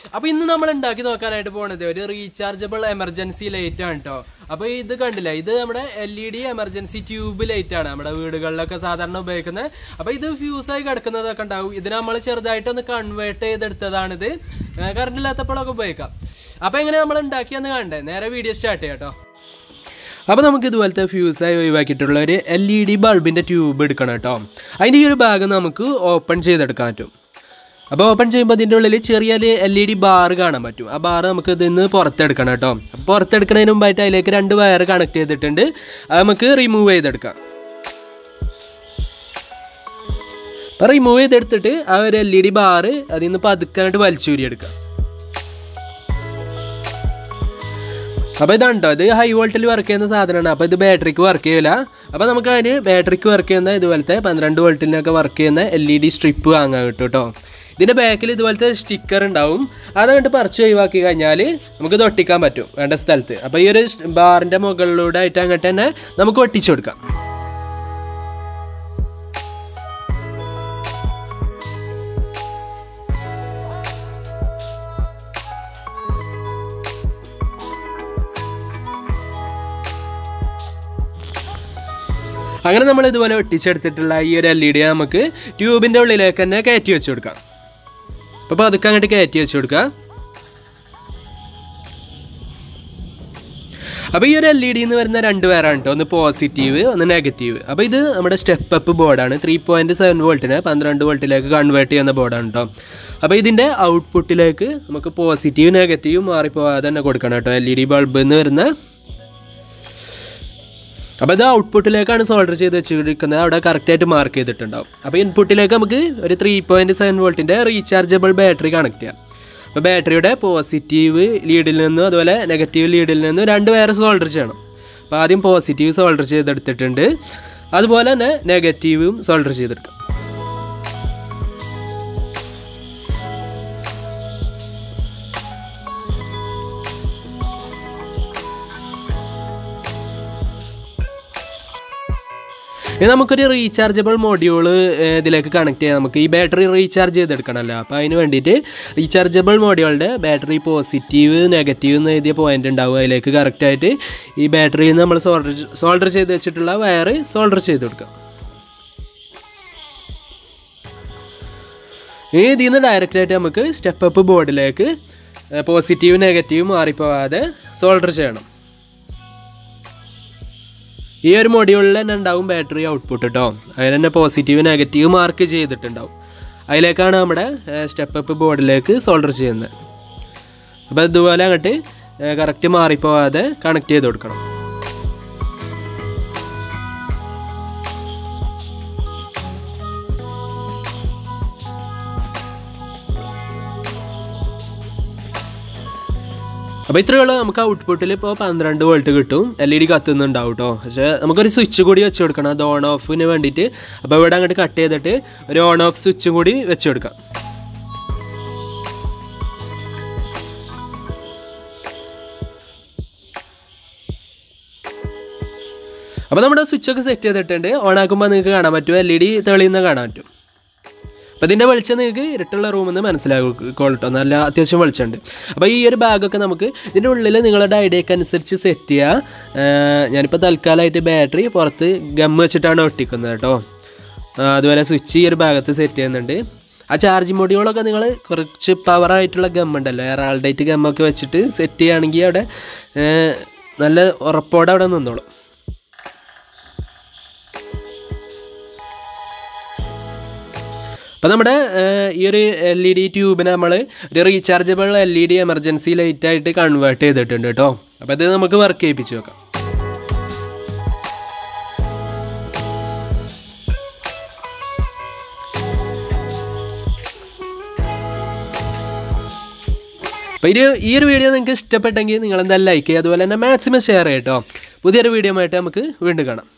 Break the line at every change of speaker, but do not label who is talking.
അപ്പൊ ഇന്ന് നമ്മൾ ഉണ്ടാക്കി നോക്കാനായിട്ട് പോണത് ഒരു റീചാർജബിൾ എമർജൻസി ലൈറ്റ് ആണ് കേട്ടോ അപ്പൊ ഇത് കണ്ടില്ല ഇത് നമ്മുടെ L E D emergency tube light ആണ് നമ്മുടെ വീടുകളിലൊക്കെ സാധാരണ ഉപയോഗിക്കുന്നത് അപ്പൊ ഇത് ഫ്യൂസ് ആയി കിടക്കുന്നതൊക്കെ ഉണ്ടാവും ഇതിന് നമ്മൾ ചെറുതായിട്ടൊന്ന് കൺവേർട്ട് ചെയ്തെടുത്തതാണിത് കറണ്ട് ഇല്ലാത്തപ്പോഴൊക്കെ ഉപയോഗിക്കാം അപ്പൊ എങ്ങനെ നമ്മൾ ഉണ്ടാക്കിയെന്ന് കണ്ടേ നേരെ വീഡിയോ സ്റ്റാർട്ട് ചെയ്യാം കേട്ടോ അപ്പോൾ നമുക്ക് ഇതുപോലത്തെ ഫ്യൂസായി ഒഴിവാക്കിയിട്ടുള്ള ഒരു എൽ ഇ ഡി ബൾബിൻ്റെ ട്യൂബ് എടുക്കണം കേട്ടോ അതിൻ്റെ ഈ ഒരു ഭാഗം നമുക്ക് ഓപ്പൺ ചെയ്തെടുക്കാൻ പറ്റും അപ്പോൾ ഓപ്പൺ ചെയ്യുമ്പോൾ അതിൻ്റെ ഉള്ളിൽ ചെറിയ എൽ ഇ ഡി ബാർ കാണാൻ പറ്റും ആ ബാർ നമുക്ക് ഇതിന്ന് പുറത്തെടുക്കണം കേട്ടോ അപ്പോൾ പുറത്തെടുക്കുന്നതിന് മുമ്പായിട്ട് അതിലേക്ക് രണ്ട് വയർ കണക്ട് ചെയ്തിട്ടുണ്ട് അത് നമുക്ക് റിമൂവ് ചെയ്തെടുക്കാം അപ്പോൾ റിമൂവ് ചെയ്തെടുത്തിട്ട് ആ ഒരു എൽ ഇ ഡി ബാറ് അതിൽ നിന്ന് പതുക്കാനായിട്ട് വലിച്ചൂരിയെടുക്കാം അപ്പോൾ ഇതാണ് കേട്ടോ ഇത് ഹൈ വോൾട്ടിൽ വർക്ക് ചെയ്യുന്ന സാധനമാണ് അപ്പോൾ ഇത് ബാറ്ററിക്ക് വർക്ക് ചെയ്യില്ല അപ്പോൾ നമുക്ക് അതിന് ബാറ്ററിക്ക് വർക്ക് ചെയ്യുന്ന ഇതുപോലത്തെ പന്ത്രണ്ട് വോൾട്ടിനൊക്കെ വർക്ക് ചെയ്യുന്ന എൽ ഇ ഡി സ്ട്രിപ്പ് വാങ്ങാൻ കിട്ടും കേട്ടോ ഇതിൻ്റെ ബാക്കിൽ ഇതുപോലത്തെ സ്റ്റിക്കർ ഉണ്ടാവും അതങ്ങോട്ട് പറിച്ച് ഒഴിവാക്കി കഴിഞ്ഞാൽ നമുക്ക് ഇത് ഒട്ടിക്കാൻ പറ്റും വേണ്ട സ്ഥലത്ത് അപ്പോൾ ഈ ഒരു ബാറിൻ്റെ മുകളിലൂടെ ആയിട്ട് അങ്ങോട്ട് തന്നെ നമുക്ക് ഒട്ടിച്ചു കൊടുക്കാം അങ്ങനെ നമ്മൾ ഇതുപോലെ ഒട്ടിച്ചെടുത്തിട്ടുള്ള ഈ ഒരു എൽ ഇ ഡി നമുക്ക് ട്യൂബിൻ്റെ ഉള്ളിലേക്ക് തന്നെ കയറ്റി വെച്ച് കൊടുക്കാം അപ്പോൾ അതൊക്കെ അങ്ങോട്ട് കയറ്റി വെച്ച് കൊടുക്കുക അപ്പോൾ ഈ ഒരു എൽ ഇ ഡി എന്ന് വരുന്ന രണ്ട് പേരാണ് കേട്ടോ ഒന്ന് പോസിറ്റീവ് ഒന്ന് നെഗറ്റീവ് അപ്പോൾ ഇത് നമ്മുടെ സ്റ്റെപ്പ് അപ്പ് ബോർഡാണ് ത്രീ പോയിൻറ്റ് സെവൻ വോൾട്ടിനെ പന്ത്രണ്ട് വോൾട്ടിലേക്ക് കൺവേർട്ട് ചെയ്യുന്ന ബോർഡാണ് കേട്ടോ അപ്പോൾ ഇതിൻ്റെ ഔട്ട്പുട്ടിലേക്ക് നമുക്ക് പോസിറ്റീവ് നെഗറ്റീവ് മാറിപ്പോകാതെ തന്നെ കൊടുക്കണം കേട്ടോ എൽ ഇ ഡി ബൾബ് എന്ന് വരുന്ന അപ്പോൾ ഇത് ഔട്ട്പുട്ടിലേക്കാണ് സോൾഡർ ചെയ്ത് വെച്ചിരിക്കുന്നത് അവിടെ കറക്റ്റായിട്ട് മാർക്ക് ചെയ്തിട്ടുണ്ടാവും അപ്പോൾ ഇൻപുട്ടിലേക്ക് നമുക്ക് ഒരു ത്രീ പോയിൻറ്റ് സെവൻ വോൾട്ടിൻ്റെ റീചാർജബിൾ ബാറ്ററി കണക്ട് ചെയ്യാം അപ്പോൾ ബാറ്ററിയുടെ പോസിറ്റീവ് ലീഡിൽ നിന്നും അതുപോലെ നെഗറ്റീവ് ലീഡിൽ നിന്നും രണ്ട് വയർ സോൾഡർ ചെയ്യണം അപ്പോൾ ആദ്യം പോസിറ്റീവ് സോൾഡർ ചെയ്തെടുത്തിട്ടുണ്ട് അതുപോലെ തന്നെ നെഗറ്റീവും സോൾഡർ ചെയ്തെടുക്കാം ഇനി നമുക്കൊരു റീചാർജബിൾ മൊഡ്യൂള് ഇതിലേക്ക് കണക്ട് ചെയ്യാം നമുക്ക് ഈ ബാറ്ററി റീചാർജ് ചെയ്തെടുക്കണമല്ലോ അപ്പോൾ അതിന് വേണ്ടിയിട്ട് റീചാർജബിൾ മൊഡ്യൂളുടെ ബാറ്ററി പോസിറ്റീവ് നെഗറ്റീവ് എന്ന് എഴുതിയ പോയിന്റ് ഉണ്ടാവും അതിലേക്ക് കറക്റ്റായിട്ട് ഈ ബാറ്ററിയിൽ നിന്ന് നമ്മൾ സോൾഡർ സോൾഡർ ചെയ്ത് വെച്ചിട്ടുള്ള വയർ സോൾഡർ ചെയ്ത് കൊടുക്കാം ഇനി ഇതിൽ നിന്ന് ഡയറക്റ്റായിട്ട് നമുക്ക് സ്റ്റെപ്പ് അപ്പ് ബോർഡിലേക്ക് പോസിറ്റീവ് നെഗറ്റീവ് മാറിപ്പോവാതെ സോൾഡർ ചെയ്യണം ഈ ഒരു മൊഡ്യൂളിൽ തന്നെ ഉണ്ടാവും ബാറ്ററി ഔട്ട്പുട്ട് കേട്ടോ അതിൽ തന്നെ പോസിറ്റീവ് നെഗറ്റീവ് മാർക്ക് ചെയ്തിട്ടുണ്ടാവും അതിലേക്കാണ് നമ്മുടെ സ്റ്റെപ്പ് അപ്പ് ബോർഡിലേക്ക് സോൾഡർ ചെയ്യുന്നത് അപ്പോൾ ഇതുപോലെ അങ്ങോട്ട് കറക്റ്റ് മാറിപ്പോവാതെ കണക്ട് ചെയ്ത് കൊടുക്കണം അപ്പോൾ ഇത്രയുള്ള നമുക്ക് ഔട്ട്പുട്ടിൽ ഇപ്പോൾ പന്ത്രണ്ട് വോൾട്ട് കിട്ടും എൽ ഇ ഡി കത്തുന്നുണ്ടാവും കേട്ടോ പക്ഷേ നമുക്കൊരു സ്വിച്ച് കൂടി വെച്ച് കൊടുക്കണം അത് ഓൺ ഓഫിന് വേണ്ടിയിട്ട് അപ്പോൾ ഇവിടെ അങ്ങോട്ട് കട്ട് ചെയ്തിട്ട് ഒരു ഓൺ ഓഫ് സ്വിച്ചും കൂടി വെച്ച് കൊടുക്കാം അപ്പോൾ നമ്മുടെ സ്വിച്ചൊക്കെ സെറ്റ് ചെയ്തിട്ടുണ്ട് ഓൺ ആക്കുമ്പോൾ നിങ്ങൾക്ക് കാണാൻ പറ്റും എൽ ഇ ഡി തെളിയുന്ന കാണാൻ പറ്റും അപ്പോൾ ഇതിൻ്റെ വെളിച്ചം നിങ്ങൾക്ക് ഇരുട്ടുള്ള റൂമിൽ നിന്ന് മനസ്സിലായിക്കോളട്ടോ നല്ല അത്യാവശ്യം വെളിച്ചമുണ്ട് അപ്പോൾ ഈ ഒരു ബാഗൊക്കെ നമുക്ക് ഇതിൻ്റെ ഉള്ളിൽ നിങ്ങളുടെ ഐഡിയക്ക് അനുസരിച്ച് സെറ്റ് ചെയ്യുക ഞാനിപ്പോൾ തൽക്കാലമായിട്ട് ബാറ്ററി പുറത്ത് ഗം വെച്ചിട്ടാണ് ഒട്ടിക്കുന്നത് കേട്ടോ അതുപോലെ സ്വിച്ച് ഈ ഒരു ഭാഗത്ത് സെറ്റ് ചെയ്യുന്നുണ്ട് ആ ചാർജിങ് മൊഡ്യൂളൊക്കെ നിങ്ങൾ കുറച്ച് പവറായിട്ടുള്ള ഗം ഉണ്ടല്ലോ എറാൾഡേറ്റ് ഗമ്മൊക്കെ വെച്ചിട്ട് സെറ്റ് ചെയ്യുകയാണെങ്കിൽ അവിടെ നല്ല ഉറപ്പോടെ അവിടെ നിന്നോളും അപ്പോൾ നമ്മുടെ ഈ ഒരു എൽ ഇ ഡി ട്യൂബിനെ നമ്മൾ ഒരു rechargeable L E D emergency ലൈറ്റായിട്ട് കൺവേർട്ട് ചെയ്തിട്ടുണ്ട് കേട്ടോ അപ്പോൾ ഇത് നമുക്ക് വർക്ക് ചെയ്യിപ്പിച്ച് നോക്കാം അപ്പോൾ ഇത് ഈ ഒരു വീഡിയോ നിങ്ങൾക്ക് ഇഷ്ടപ്പെട്ടെങ്കിൽ നിങ്ങൾ എന്തായാലും ലൈക്ക് ചെയ്യുക അതുപോലെ തന്നെ മാക്സിമം ഷെയർ ചെയ്യട്ടോ പുതിയൊരു വീഡിയോ ആയിട്ട് നമുക്ക് വീണ്ടും കാണാം